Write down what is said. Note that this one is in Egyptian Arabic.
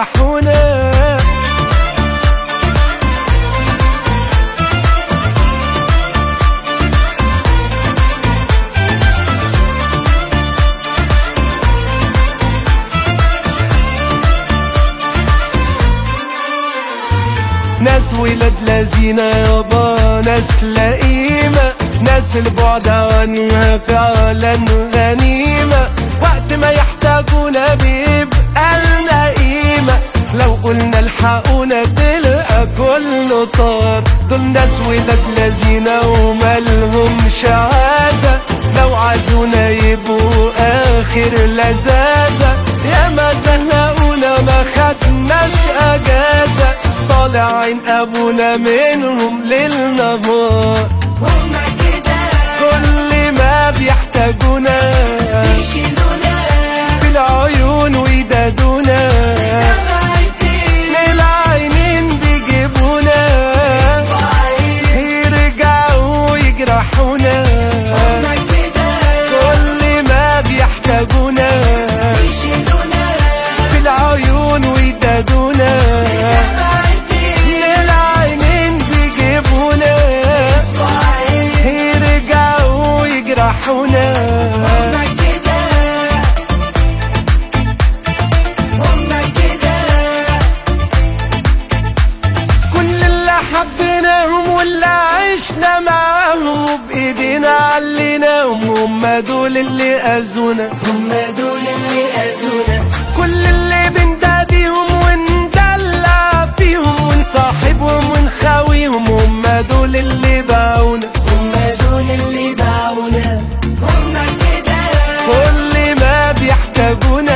يجرحونا ناس ولاد لذينة يابا ناس لئيمة ناس البعد عنها فعلا غنيمة وقت ما يحتاجونا بيبقى لنا قيمة لو قلنا الحقونا تلقى كله طار دول ناس ولاد لذينة ومالهمش عازة لو عزونا يبقوا آخر لذاذة يا ما زهقونا ما خدناش أجازة طالع عين أبونا منهم ليل نهار هما كده كل ما بيحتاجونا يشيلونا بالعيون ويدادونا سمعتي للعينين بيجيبونا بعيد يرجعوا يجرحونا هما كده كل ما بيحتاجونا يشيلونا بالعيون ويدادونا سمعتي للعينين بيجيبونا بعيد يرجعوا يجرحونا هما كده هما كده كل اللي حبيناهم واللي عشنا معاهم وبايدينا عليناهم هم دول اللي اذونا هما دول اللي أذونا كل اللي بنداديهم وندلع فيهم ونصاحبهم ونخاويهم هم دول اللي باعونا هما دول اللي باعونا هما كده كل ما بيحتاجونا